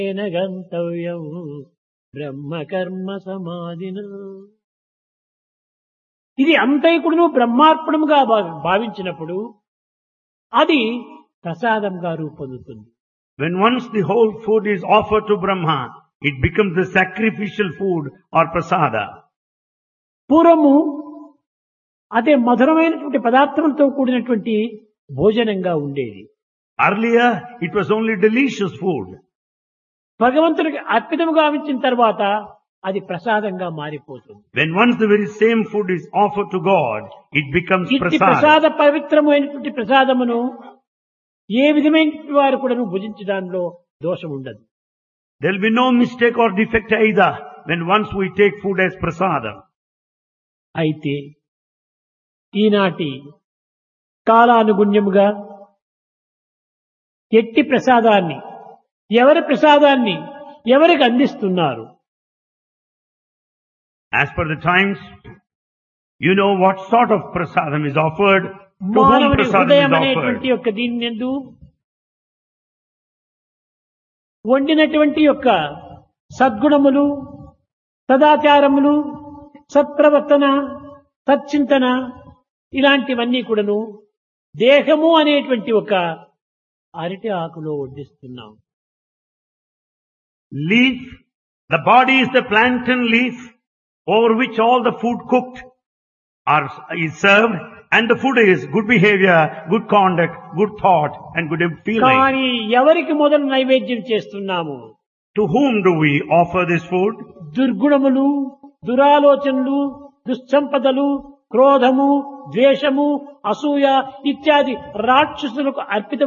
తేన గంతవ్యం బ్రహ్మకర్మ సమాధిన ఇది అంతైకుడును బ్రహ్మార్పణముగా భా- భావించినప్పుడు అది ప్రసాదంగా రూపొందుతుంది When once the whole food is offered to Brahma, it becomes the sacrificial food or prasada. పూర్వము అదే మధురమైనటువంటి పదార్థములతో కూడినటువంటి భోజనంగా ఉండేది Earlier, it was only delicious food. భగవంతుడికి అర్పితము గావించిన తర్వాత అది ప్రసాదంగా మారిపోతుంది When once the very same food is offered to God, it becomes ఇట్టి prasada. ప్రసాద పవిత్రమైనటువంటి ప్రసాదమును ఏ విధమైన వారు కూడా భుజించడంలో దోషం ఉండదు There will be no mistake or defect either when once we take food as prasada. అయితే ఈనాటి కాలానుగుణ్యముగా ఎట్టి ప్రసాదాన్ని ఎవరి ప్రసాదాన్ని ఎవరికి అందిస్తున్నారు As per the times, you know what sort of prasadam is offered, to whom మానవుని prasadam హృదయం is అనేటువంటి offered. యొక్క దీని ఎందు వండినటువంటి యొక్క సద్గుణములు సదాచారములు సత్ప్రవర్తన సచ్చింతన ఇలాంటివన్నీ కూడాను దేహము అనేటువంటి ఒక అరటి ఆకులో వడ్డిస్తున్నాం Leaf, the body is the plantain leaf over which all the food cooked are, is served and the food is good behavior, good conduct, good thought and good feeling. కానీ ఎవరికి మొదలు నైవేద్యం చేస్తున్నాము To whom do we offer this food? దుర్గుణములు దురాలోచనలు దుస్సంపదలు క్రోధము ద్వేషము అసూయ ఇత్యాది రాక్షసులకు అర్పితం